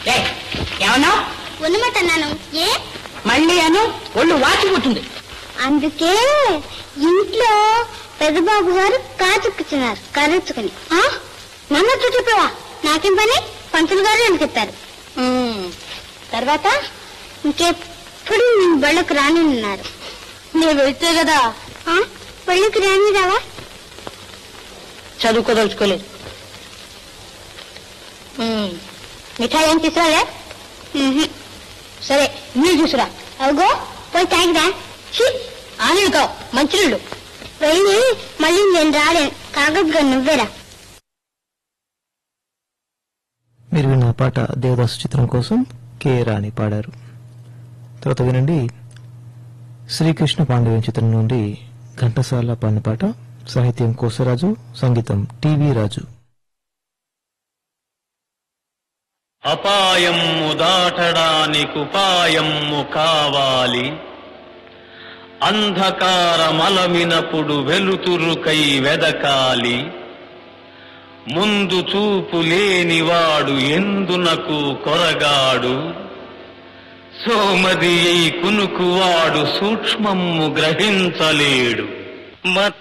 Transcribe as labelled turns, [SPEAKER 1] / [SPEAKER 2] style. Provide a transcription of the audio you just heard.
[SPEAKER 1] ఏయ్, ఏమన్నావు
[SPEAKER 2] ఉన్నమాట అన్నాను ఏ
[SPEAKER 1] మళ్ళీ అను ఒళ్ళు వాచిపోతుంది
[SPEAKER 2] అందుకే ఇంట్లో పెద్దబాబు గారు కాచుక్కుతున్నారు కరెచ్చుకుని నన్ను వచ్చి చెప్పావా నాకేం పని పంతులు గారు అని చెప్పారు ఉమ్, తర్వాత ఇంకెప్పుడు నేను బళ్ళకు రానున్నారు నేను వెళ్తే కదా ఆ? బళ్ళకి రాని రావా
[SPEAKER 1] చదువుకోదలుచుకోలేదు ఉమ్, మిఠాయి ఏం తీసుకురాలే
[SPEAKER 2] ఉహు.
[SPEAKER 1] సరే నీళ్ళు తీసుకురా
[SPEAKER 2] అగో పోయి తాగిరా
[SPEAKER 1] ఛీ, ఆ నీళ్ళు కావు మంచినీళ్ళు
[SPEAKER 2] వెళ్ళి మళ్ళీ నేను రాలేను కాగద్గా నువ్వేరా
[SPEAKER 3] మీరు విన్న ఆ పాట దేవదాసు చిత్రం కోసం కె రాణి పాడారు తర్వాత వినండి శ్రీకృష్ణ పాండవ్యం చిత్రం నుండి ఘంటసాల పాడిన పాట సాహిత్యం కోసరాజు సంగీతం టివి రాజు
[SPEAKER 4] అపాయమ్ము దాటడానికుపాయమ్ము కావాలి అంధకారమలమినప్పుడు వెలుతురుకై వెదకాలి ముందు చూపు లేనివాడు ఎందునకు కొరగాడు సోమది కునుకువాడు సూక్ష్మమ్ము గ్రహించలేడు మత్